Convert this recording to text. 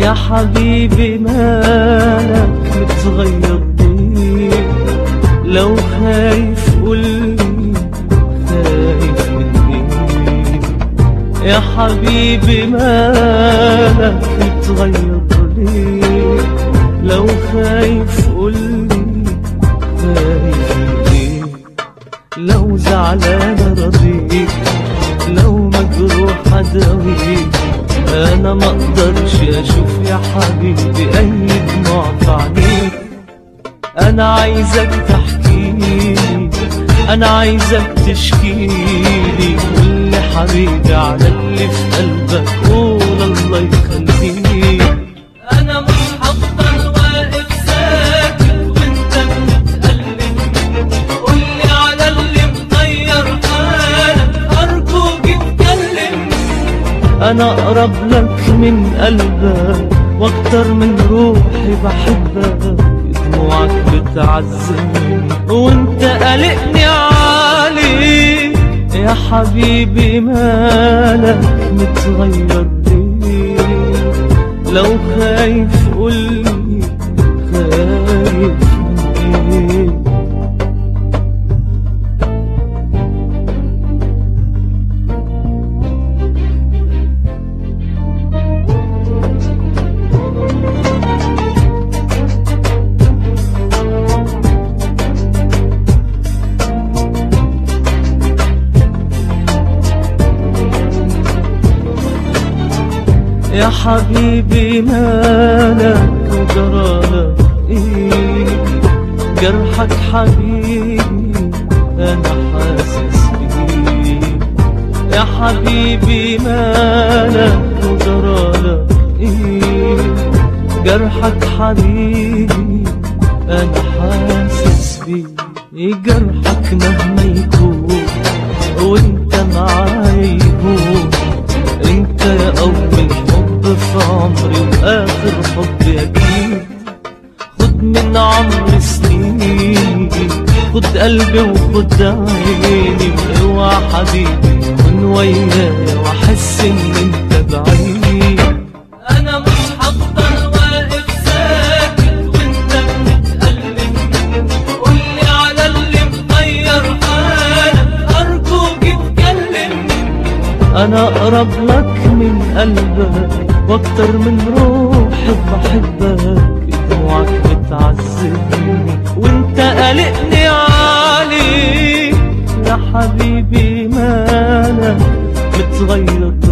يا حبيبي مالك متغير ليه لو خايف قولي خايف من ايه يا حبيبي مالك متغير ليه لو خايف قولي خايف من ايه لو زعلان رضيك لو مجروح اداويك انا ما اقدرش اشوف يا حبيبي اي دموع في عينيك انا عايزك تحكيلي انا عايزك تشكيلي قول حبيبي على اللي في قلبك قول الله يخليك انا مش هفضل واقف ساكت وانت بتتألم قولي على اللي مغير حالك ارجوك اتكلم انا اقرب لك من قلبك واكتر من روحي بحبك دموعك بتعذبني وانت قلقني عليك يا حبيبي مالك متغير ليه لو خايف قولي خايف من ايه يا حبيبي مالك وجرالك ايه جرحك حبيبي انا حاسس بيه يا حبيبي مالك وجرالك ايه جرحك حبيبي انا حاسس بيه جرحك مهما يكون وانت معايا يهون انت يا اول حب في عمري واخر حب اكيد خد من عمري سنيني خد قلبي وخد عيني اوعى حبيبي من ويايا واحس ان انت بعيد انا مش هفضل واقف ساكت وانت بتتألم قولي على اللي مغير حالك ارجوك اتكلم انا اقرب لك من قلبك واكتر من روحي بحبك دموعك بتعذبني وانت قلقني عليك يا حبيبي مالك متغير